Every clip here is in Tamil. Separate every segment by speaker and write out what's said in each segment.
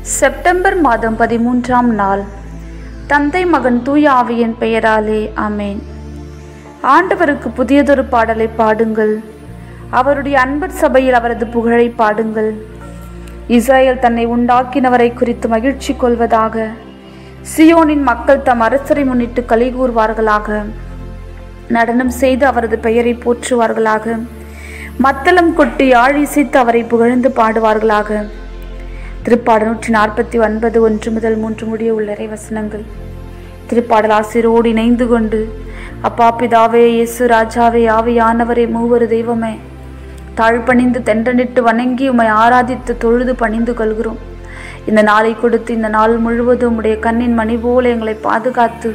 Speaker 1: செப்டம்பர் மாதம் பதிமூன்றாம் நாள் தந்தை மகன் தூய ஆவியின் பெயராலே ஆமேன் ஆண்டவருக்கு புதியதொரு பாடலை பாடுங்கள் அவருடைய அன்பர் சபையில் அவரது புகழை பாடுங்கள் இஸ்ரேல் தன்னை உண்டாக்கினவரை குறித்து மகிழ்ச்சி கொள்வதாக சியோனின் மக்கள் தம் அரசரை முன்னிட்டு களி கூறுவார்களாக நடனம் செய்து அவரது பெயரை போற்றுவார்களாக மத்தளம் கொட்டி ஆழிசைத்து அவரை புகழ்ந்து பாடுவார்களாக திருப்பாடல் நூற்றி நாற்பத்தி ஒன்பது ஒன்று முதல் மூன்று முடிய உள்ள வசனங்கள் திருப்பாடல் ஆசிரியரோடு இணைந்து கொண்டு அப்பா பிதாவே இயேசு ராஜாவே ஆவியானவரே மூவரு தெய்வமே தாழ்பணிந்து தெண்டனிட்டு வணங்கி உம்மை ஆராதித்து தொழுது பணிந்து கொள்கிறோம் இந்த நாளை கொடுத்து இந்த நாள் முழுவதும் உடைய கண்ணின் மணி போல எங்களை பாதுகாத்து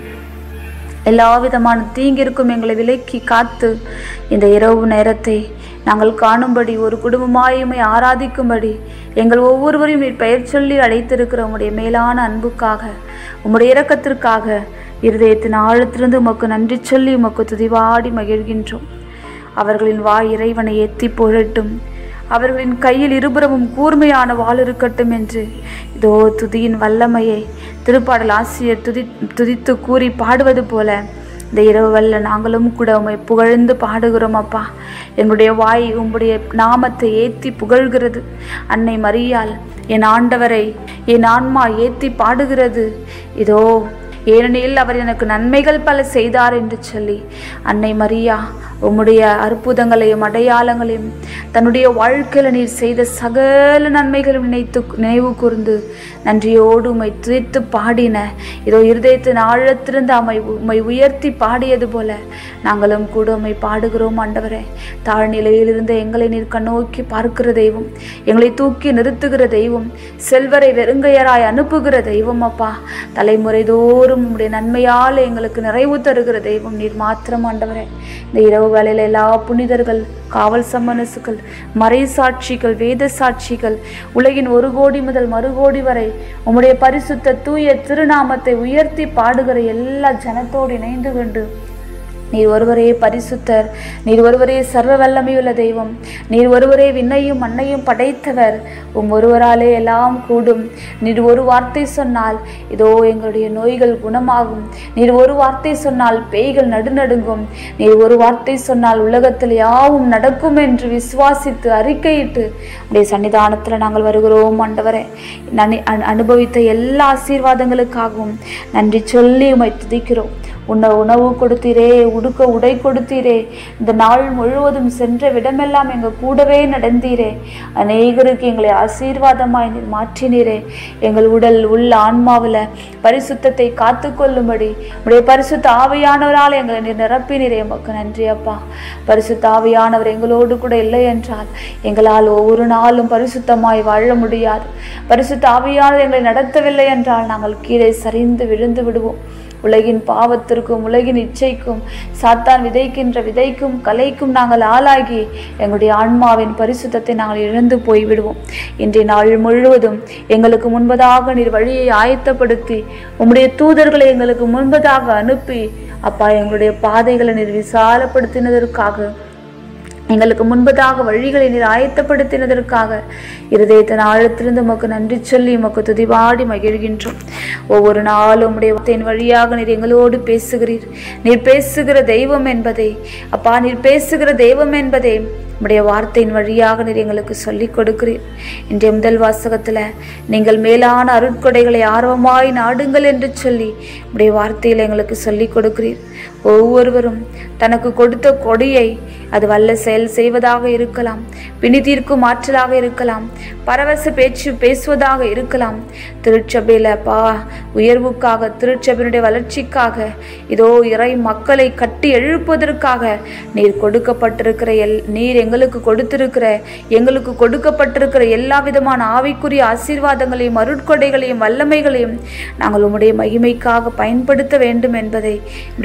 Speaker 1: எல்லா விதமான தீங்கிற்கும் எங்களை விலக்கி காத்து இந்த இரவு நேரத்தை நாங்கள் காணும்படி ஒரு குடும்பமாயுமை ஆராதிக்கும்படி எங்கள் ஒவ்வொருவரையும் நீர் பெயர் சொல்லி அழைத்திருக்கிற உம்முடைய மேலான அன்புக்காக உம்முடைய இரக்கத்திற்காக இருதயத்தின் ஆழத்திலிருந்து உமக்கு நன்றி சொல்லி உமக்கு துதிவாடி மகிழ்கின்றோம் அவர்களின் வாய் இறைவனை ஏத்தி புகழட்டும் அவர்களின் கையில் இருபுறமும் கூர்மையான வாள் இருக்கட்டும் என்று இதோ துதியின் வல்லமையை திருப்பாடல் ஆசிரியர் துதி துதித்து கூறி பாடுவது போல இந்த இரவு வல்ல நாங்களும் கூட உம்மை புகழ்ந்து பாடுகிறோம் அப்பா எங்களுடைய வாய் உம்முடைய நாமத்தை ஏத்தி புகழ்கிறது அன்னை மரியால் என் ஆண்டவரை என் ஆன்மா ஏத்தி பாடுகிறது இதோ ஏனெனில் அவர் எனக்கு நன்மைகள் பல செய்தார் என்று சொல்லி அன்னை மரியா உம்முடைய அற்புதங்களையும் அடையாளங்களையும் தன்னுடைய வாழ்க்கையில் நீர் செய்த சகல நன்மைகளும் நினைத்து நினைவு கூர்ந்து நன்றியோடு உம்மை துதித்து பாடின இதோ இருதயத்தின் ஆழத்திலிருந்து அம்மை உம்மை உயர்த்தி பாடியது போல நாங்களும் கூட உம்மை பாடுகிறோம் ஆண்டவரே தாழ்நிலையிலிருந்து எங்களை நீர் கண்ணோக்கி பார்க்கிற தெய்வம் எங்களை தூக்கி நிறுத்துகிற தெய்வம் செல்வரை வெறுங்கையராய் அனுப்புகிற தெய்வம் அப்பா தலைமுறை தோறும் உம்முடைய நன்மையால் எங்களுக்கு நிறைவு தருகிற தெய்வம் நீர் மாத்திரம் ஆண்டவரே இந்த இரவு வேளையில் எல்லா புனிதர்கள் காவல் சம்மனசுகள் மறை சாட்சிகள் வேத சாட்சிகள் உலகின் ஒரு கோடி முதல் மறு கோடி வரை உம்முடைய பரிசுத்த தூய திருநாமத்தை உயர்த்தி பாடுகிற எல்லா ஜனத்தோடு இணைந்து கொண்டு நீர் ஒருவரே பரிசுத்தர் நீர் ஒருவரே சர்வ வல்லமையுள்ள தெய்வம் நீர் ஒருவரே விண்ணையும் மண்ணையும் படைத்தவர் உம் ஒருவராலே எல்லாம் கூடும் நீர் ஒரு வார்த்தை சொன்னால் இதோ எங்களுடைய நோய்கள் குணமாகும் நீர் ஒரு வார்த்தை சொன்னால் பேய்கள் நடுநடுங்கும் நீர் ஒரு வார்த்தை சொன்னால் உலகத்தில் யாவும் நடக்கும் என்று விசுவாசித்து அறிக்கையிட்டு உடைய சன்னிதானத்தில் நாங்கள் வருகிறோம் ஆண்டவரே நனி அனுபவித்த எல்லா ஆசீர்வாதங்களுக்காகவும் நன்றி சொல்லி உமை துதிக்கிறோம் உன்னை உணவு கொடுத்தீரே உடுக்க உடை கொடுத்தீரே இந்த நாள் முழுவதும் சென்ற விடமெல்லாம் எங்கள் கூடவே நடந்தீரே அநேகருக்கு எங்களை ஆசீர்வாதமாய் நீர் மாற்றினீரே எங்கள் உடல் உள்ள ஆன்மாவில் பரிசுத்தத்தை காத்து கொள்ளும்படி உடைய பரிசுத்த ஆவியானவரால் எங்களை நீர் நிரப்பினீரே எமக்கு நன்றி அப்பா பரிசுத்த ஆவியானவர் எங்களோடு கூட இல்லை என்றால் எங்களால் ஒவ்வொரு நாளும் பரிசுத்தமாய் வாழ முடியாது பரிசுத்த ஆவியானவர் எங்களை நடத்தவில்லை என்றால் நாங்கள் கீழே சரிந்து விழுந்து விடுவோம் உலகின் பாவத்திற்கும் உலகின் இச்சைக்கும் சாத்தான் விதைக்கின்ற விதைக்கும் கலைக்கும் நாங்கள் ஆளாகி எங்களுடைய ஆன்மாவின் பரிசுத்தத்தை நாங்கள் இழந்து போய்விடுவோம் இன்றைய நாள் முழுவதும் எங்களுக்கு முன்பதாக நீர் வழியை ஆயத்தப்படுத்தி உம்முடைய தூதர்களை எங்களுக்கு முன்பதாக அனுப்பி அப்பா எங்களுடைய பாதைகளை நீர் விசாலப்படுத்தினதற்காக எங்களுக்கு முன்பதாக வழிகளை நீர் ஆயத்தப்படுத்தினதற்காக இருதயத்தின் ஆழத்திலிருந்து உமக்கு நன்றி சொல்லி உமக்கு துதிவாடி மகிழ்கின்றோம் ஒவ்வொரு நாளும் உடைய வார்த்தையின் வழியாக நீர் எங்களோடு பேசுகிறீர் நீர் பேசுகிற தெய்வம் என்பதை அப்பா நீர் பேசுகிற தெய்வம் என்பதை உடைய வார்த்தையின் வழியாக நீர் எங்களுக்கு சொல்லிக் கொடுக்கிறீர் இன்றைய முதல் வாசகத்தில் நீங்கள் மேலான அருட்கொடைகளை ஆர்வமாய் நாடுங்கள் என்று சொல்லி உடைய வார்த்தையில் எங்களுக்கு சொல்லிக் கொடுக்கிறீர் ஒவ்வொருவரும் தனக்கு கொடுத்த கொடியை அது வல்ல செயல் செய்வதாக இருக்கலாம் பிணிதீர்க்கும் ஆற்றலாக இருக்கலாம் பரவச பேச்சு பேசுவதாக இருக்கலாம் திருச்சபையில் பா உயர்வுக்காக திருச்சபையினுடைய வளர்ச்சிக்காக இதோ இறை மக்களை கட்டி எழுப்புவதற்காக நீர் கொடுக்கப்பட்டிருக்கிற எல் நீர் எங்களுக்கு கொடுத்திருக்கிற எங்களுக்கு கொடுக்கப்பட்டிருக்கிற எல்லா விதமான ஆவிக்குரிய ஆசீர்வாதங்களையும் அருட்கொடைகளையும் வல்லமைகளையும் நாங்கள் உம்முடைய மகிமைக்காக பயன்படுத்த வேண்டும் என்பதை உடைய வார்த்தையின்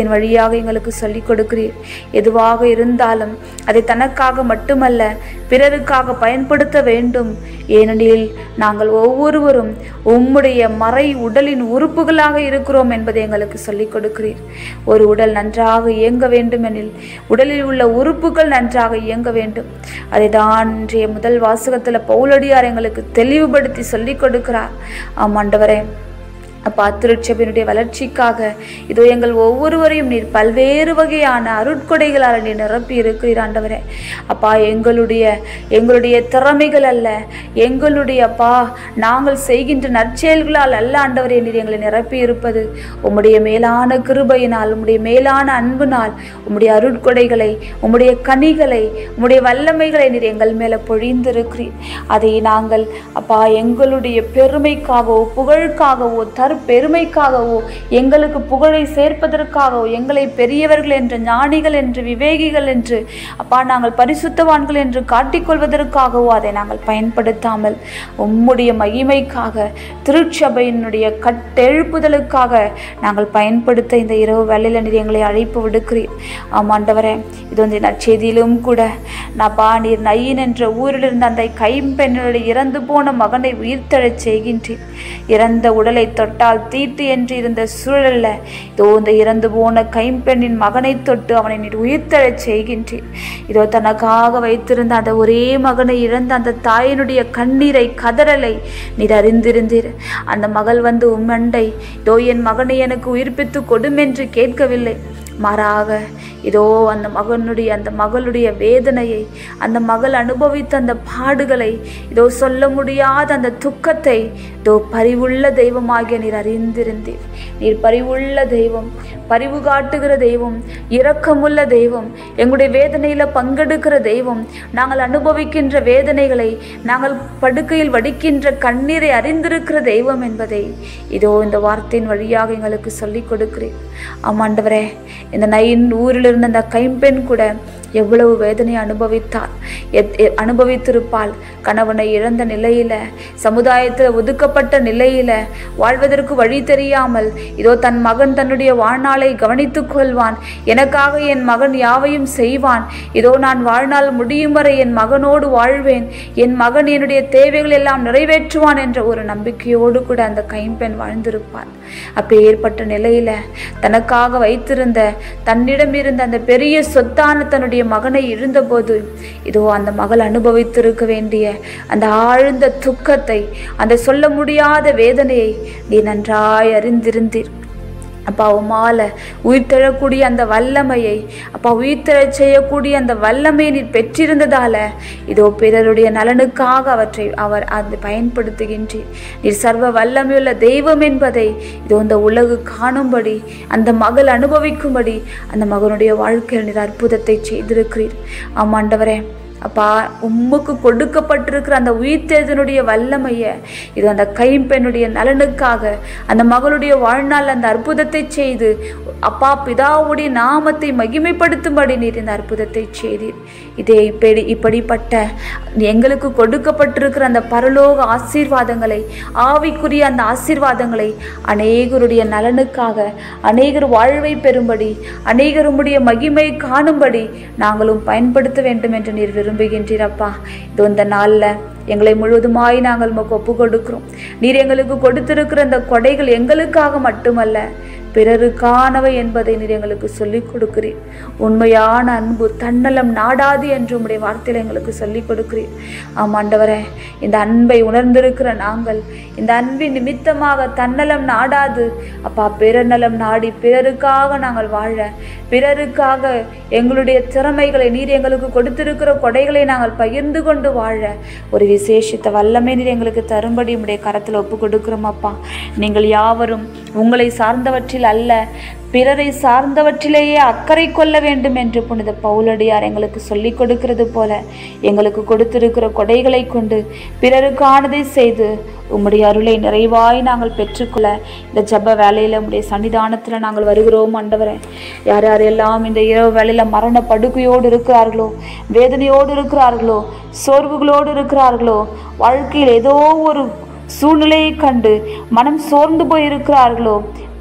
Speaker 1: வார்த்தையின் வழியாக எங்களுக்கு சொல்லிக் கொடுக்கிறீர் எதுவாக இருந்தாலும் அதை தனக்காக மட்டுமல்ல பிறருக்காக பயன்படுத்த வேண்டும் ஏனெனில் நாங்கள் ஒவ்வொருவரும் உம்முடைய மறை உடலின் உறுப்புகளாக இருக்கிறோம் என்பதை எங்களுக்கு சொல்லிக் கொடுக்கிறீர் ஒரு உடல் நன்றாக இயங்க வேண்டுமெனில் உடலில் உள்ள உறுப்புகள் நன்றாக இயங்க வேண்டும் அதை தான் இன்றைய முதல் வாசகத்தில் பவுலடியார் எங்களுக்கு தெளிவுபடுத்தி சொல்லிக் கொடுக்கிறார் ஆமாண்டவரே அப்பா திருச்சபையினுடைய வளர்ச்சிக்காக இதோ எங்கள் ஒவ்வொருவரையும் நீர் பல்வேறு வகையான அருட்கொடைகளால் நீர் நிரப்பி இருக்கிறீர் ஆண்டவரே அப்பா எங்களுடைய எங்களுடைய திறமைகள் அல்ல எங்களுடைய அப்பா நாங்கள் செய்கின்ற நற்செயல்களால் அல்ல ஆண்டவரே நீர் எங்களை நிரப்பி இருப்பது உம்முடைய மேலான கிருபையினால் உம்முடைய மேலான அன்புனால் உம்முடைய அருட்கொடைகளை உம்முடைய கனிகளை உம்முடைய வல்லமைகளை நீர் எங்கள் மேலே பொழிந்திருக்கிறீர் அதை நாங்கள் அப்பா எங்களுடைய பெருமைக்காகவோ புகழுக்காகவோ தரு பெருமைக்காகவோ எங்களுக்கு புகழை சேர்ப்பதற்காகவோ எங்களை பெரியவர்கள் என்று ஞானிகள் என்று விவேகிகள் என்று அப்பா நாங்கள் பரிசுத்தவான்கள் என்று காட்டிக்கொள்வதற்காகவோ அதை நாங்கள் பயன்படுத்தாமல் உம்முடைய மகிமைக்காக திருச்சபையினுடைய கட்டெழுப்புதலுக்காக நாங்கள் பயன்படுத்த இந்த இரவு வேலையில் நீர் எங்களை அழைப்பு விடுக்கிறீர் ஆமாண்டவரே இது வந்து நற்செய்தியிலும் கூட நபா நீர் நையின் என்ற ஊரில் இருந்த அந்த கைம்பெண்ணுடைய இறந்து போன மகனை உயிர்த்தெழச் செய்கின்றீர் இறந்த உடலை தொட்டால் தீட்டு என்று இருந்த சூழல்ல இதோ இந்த இறந்து போன கைம்பெண்ணின் மகனை தொட்டு அவனை நீர் உயிர்த்தெழச் செய்கின்றீர் இதோ தனக்காக வைத்திருந்த அந்த ஒரே மகனை இழந்த அந்த தாயினுடைய கண்ணீரை கதறலை நீர் அறிந்திருந்தீர் அந்த மகள் வந்து உம்மண்டை இதோ என் மகனை எனக்கு உயிர்ப்பித்து கொடும் என்று கேட்கவில்லை மாறாக இதோ அந்த மகனுடைய அந்த மகளுடைய வேதனையை அந்த மகள் அனுபவித்த அந்த பாடுகளை இதோ சொல்ல முடியாத அந்த துக்கத்தை இதோ பரிவுள்ள தெய்வமாகிய நீர் அறிந்திருந்தீர் நீர் பரிவுள்ள தெய்வம் பரிவு காட்டுகிற தெய்வம் இரக்கமுள்ள தெய்வம் எங்களுடைய வேதனையில பங்கெடுக்கிற தெய்வம் நாங்கள் அனுபவிக்கின்ற வேதனைகளை நாங்கள் படுக்கையில் வடிக்கின்ற கண்ணீரை அறிந்திருக்கிற தெய்வம் என்பதை இதோ இந்த வார்த்தையின் வழியாக எங்களுக்கு சொல்லிக் கொடுக்கிறேன் ஆமாண்டவரே இந்த நைன் ஊரில் இருந்த அந்த கைம்பெண் கூட எவ்வளவு வேதனை அனுபவித்தாள் எத் எ- அனுபவித்திருப்பாள் கணவனை இழந்த நிலையில சமுதாயத்தில் ஒதுக்கப்பட்ட நிலையில வாழ்வதற்கு வழி தெரியாமல் இதோ தன் மகன் தன்னுடைய வாழ்நாளை கவனித்துக் கொள்வான் எனக்காக என் மகன் யாவையும் செய்வான் இதோ நான் வாழ்நாள் முடியும் வரை என் மகனோடு வாழ்வேன் என் மகன் என்னுடைய தேவைகள் எல்லாம் நிறைவேற்றுவான் என்ற ஒரு நம்பிக்கையோடு கூட அந்த கைம்பெண் வாழ்ந்திருப்பாள் அப்படி ஏற்பட்ட நிலையில தனக்காக வைத்திருந்த தன்னிடம் இருந்த அந்த பெரிய சொத்தான தன்னுடைய மகனை இழந்தபோது இதோ அந்த மகள் அனுபவித்திருக்க வேண்டிய அந்த ஆழ்ந்த துக்கத்தை அந்த சொல்ல முடியாத வேதனையை நீ நன்றாய் அறிந்திருந்தீர் அப்பா உமால உயிர்த்தெழக்கூடிய அந்த வல்லமையை அப்பா உயிர்த்தெழச் செய்யக்கூடிய அந்த வல்லமையை நீர் பெற்றிருந்ததால இதோ பிறருடைய நலனுக்காக அவற்றை அவர் அந்த பயன்படுத்துகின்றீர் நீர் சர்வ வல்லமையுள்ள தெய்வம் என்பதை இதோ இந்த உலகு காணும்படி அந்த மகள் அனுபவிக்கும்படி அந்த மகனுடைய வாழ்க்கையில் நீர் அற்புதத்தை செய்திருக்கிறீர் ஆமாண்டவரே அப்பா உம்முக்கு கொடுக்கப்பட்டிருக்கிற அந்த உயிர்த்தெழுதனுடைய வல்லமையை இது அந்த கைம்பெண்ணுடைய நலனுக்காக அந்த மகளுடைய வாழ்நாள் அந்த அற்புதத்தை செய்து அப்பா பிதாவுடைய நாமத்தை மகிமைப்படுத்தும்படி நீர் இந்த அற்புதத்தை செய்தீர் இதே இப்படி இப்படிப்பட்ட எங்களுக்கு கொடுக்கப்பட்டிருக்கிற அந்த பரலோக ஆசீர்வாதங்களை ஆவிக்குரிய அந்த ஆசீர்வாதங்களை அநேகருடைய நலனுக்காக அநேகர் வாழ்வை பெறும்படி அநேகர் உம்முடைய மகிமை காணும்படி நாங்களும் பயன்படுத்த வேண்டும் என்று நீர் விரும்புகின்றீர் அப்பா இது இந்த நாளில் எங்களை முழுவதுமாய் நாங்கள் உமக்கு ஒப்பு கொடுக்கிறோம் நீர் எங்களுக்கு கொடுத்திருக்கிற அந்த கொடைகள் எங்களுக்காக மட்டுமல்ல பிறருக்கானவை என்பதை நீர் எங்களுக்கு சொல்லிக் கொடுக்கிறீர் உண்மையான அன்பு தன்னலம் நாடாது என்று உம்முடைய வார்த்தையில் எங்களுக்கு சொல்லிக் கொடுக்கிறீர் ஆமாண்டவரே இந்த அன்பை உணர்ந்திருக்கிற நாங்கள் இந்த அன்பின் நிமித்தமாக தன்னலம் நாடாது அப்பா பிறநலம் நாடி பிறருக்காக நாங்கள் வாழ பிறருக்காக எங்களுடைய திறமைகளை நீர் எங்களுக்கு கொடுத்திருக்கிற கொடைகளை நாங்கள் பகிர்ந்து கொண்டு வாழ ஒரு விசேஷித்த வல்லமை நீர் எங்களுக்கு தரும்படி உம்முடைய கரத்தில் ஒப்பு கொடுக்கிறோம் அப்பா நீங்கள் யாவரும் உங்களை சார்ந்தவற்றில் அல்ல பிறரை சார்ந்தவற்றிலேயே அக்கறை கொள்ள வேண்டும் என்று புனித பவுலடியார் எங்களுக்கு சொல்லிக் கொடுக்கிறது போல எங்களுக்கு கொடுத்திருக்கிற கொடைகளை கொண்டு பிறருக்கானதை செய்து உம்முடைய அருளை நிறைவாய் நாங்கள் பெற்றுக்கொள்ள இந்த ஜெப வேலையில் உம்முடைய சன்னிதானத்தில் நாங்கள் வருகிறோம் ஆண்டவரே யார் யாரெல்லாம் இந்த இரவு வேளையில் மரண படுக்கையோடு இருக்கிறார்களோ வேதனையோடு இருக்கிறார்களோ சோர்வுகளோடு இருக்கிறார்களோ வாழ்க்கையில் ஏதோ ஒரு சூழ்நிலையை கண்டு மனம் சோர்ந்து போய் இருக்கிறார்களோ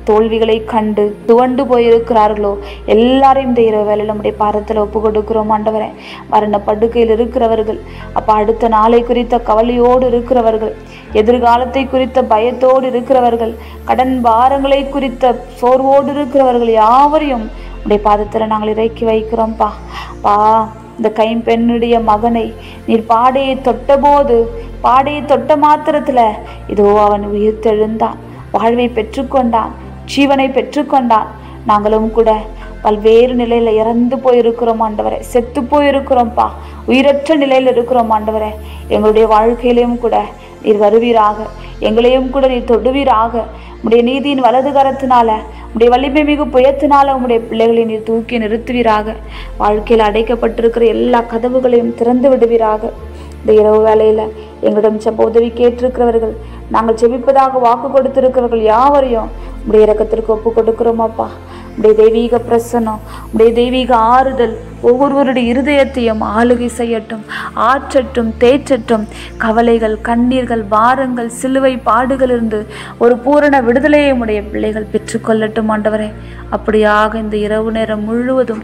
Speaker 1: தோல்விகளை கண்டு துவண்டு போயிருக்கிறார்களோ எல்லாரையும் இந்த இரவு வேலையில் நம்முடைய பாரத்தில் ஒப்பு கொடுக்கிறோம் ஆண்டவரே மரண படுக்கையில் இருக்கிறவர்கள் அப்போ அடுத்த நாளை குறித்த கவலையோடு இருக்கிறவர்கள் எதிர்காலத்தை குறித்த பயத்தோடு இருக்கிறவர்கள் கடன் பாரங்களை குறித்த சோர்வோடு இருக்கிறவர்கள் யாவரையும் உடைய பாதத்தில் நாங்கள் இறக்கி வைக்கிறோம்ப்பா பா இந்த கைம்பெண்ணுடைய மகனை நீர் பாடையை தொட்டபோது பாடையை தொட்ட மாத்திரத்துல இதோ அவன் உயிர்த்தெழுந்தான் வாழ்வை பெற்றுக்கொண்டான் ஜீவனை பெற்றுக்கொண்டான் நாங்களும் கூட பல்வேறு நிலையில இறந்து போயிருக்கிறோம் ஆண்டவரே செத்து போயிருக்கிறோம்ப்பா உயிரற்ற நிலையில இருக்கிறோம் ஆண்டவரே எங்களுடைய வாழ்க்கையிலையும் கூட நீர் வருவீராக எங்களையும் கூட நீர் தொடுவீராக உடைய நீதியின் வலது கரத்தினால உடைய வலிமை மிகு புயத்தினால உம்முடைய பிள்ளைகளை நீர் தூக்கி நிறுத்துவீராக வாழ்க்கையில் அடைக்கப்பட்டிருக்கிற எல்லா கதவுகளையும் திறந்து விடுவீராக இந்த இரவு வேளையில எங்களிடம் செப்ப உதவி கேட்டிருக்கிறவர்கள் நாங்கள் செபிப்பதாக வாக்கு கொடுத்திருக்கிறவர்கள் யாவரையும் உடைய இறக்கத்திற்கு ஒப்பு கொடுக்கிறோமாப்பா உடைய தெய்வீக பிரசனம் உடைய தெய்வீக ஆறுதல் ஒவ்வொருவருடைய இருதயத்தையும் ஆளுகை செய்யட்டும் ஆற்றட்டும் தேற்றட்டும் கவலைகள் கண்ணீர்கள் பாரங்கள் சிலுவை பாடுகளிலிருந்து ஒரு பூரண விடுதலையை உடைய பிள்ளைகள் பெற்றுக்கொள்ளட்டும் ஆண்டவரே அப்படியாக இந்த இரவு நேரம் முழுவதும்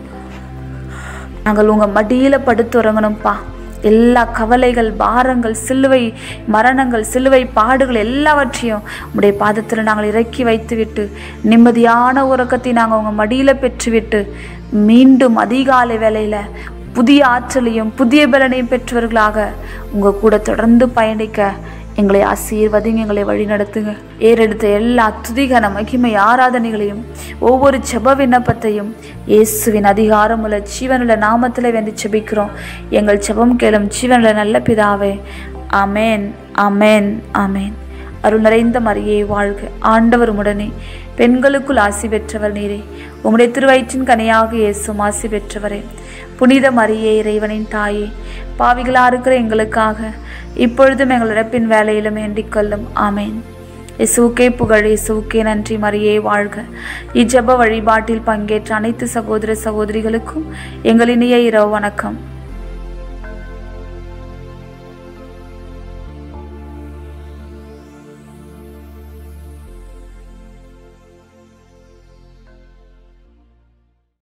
Speaker 1: நாங்கள் உங்கள் மடியில் படுத்து உறங்கணும்ப்பா எல்லா கவலைகள் பாரங்கள் சிலுவை மரணங்கள் சிலுவை பாடுகள் எல்லாவற்றையும் உடைய பாதத்தில் நாங்கள் இறக்கி வைத்துவிட்டு நிம்மதியான உறக்கத்தை நாங்கள் உங்கள் மடியில் பெற்றுவிட்டு மீண்டும் அதிகாலை வேளையில் புதிய ஆற்றலையும் புதிய பலனையும் பெற்றவர்களாக உங்கள் கூட தொடர்ந்து பயணிக்க எங்களை ஆசீர்வதிங்க எங்களை வழி நடத்துங்க ஏறெடுத்த எல்லா துதிகன மகிமை ஆராதனைகளையும் ஒவ்வொரு செப விண்ணப்பத்தையும் இயேசுவின் அதிகாரமுள்ள ஜீவனுள்ள நாமத்தில் வந்து செபிக்கிறோம் எங்கள் செபம் கேளும் ஜீவனுள்ள நல்ல பிதாவே அமேன் அமேன் அமேன் அருள் நிறைந்த மரியே வாழ்க ஆண்டவர் உடனே பெண்களுக்குள் ஆசி பெற்றவர் நீரே உம்முடைய திருவயிற்றின் கனியாக இயேசும் ஆசி பெற்றவரே புனித மரியே இறைவனின் தாயே பாவிகளா இருக்கிற எங்களுக்காக இப்பொழுதும் எங்கள் இறப்பின் வேலையிலும் வேண்டிக் கொள்ளும் ஆமேன் இசுவுக்கே புகழ் இசுவுக்கே நன்றி மரியே வாழ்க இஜப வழிபாட்டில் பங்கேற்ற அனைத்து சகோதர சகோதரிகளுக்கும் எங்கள் இனிய இரவு வணக்கம்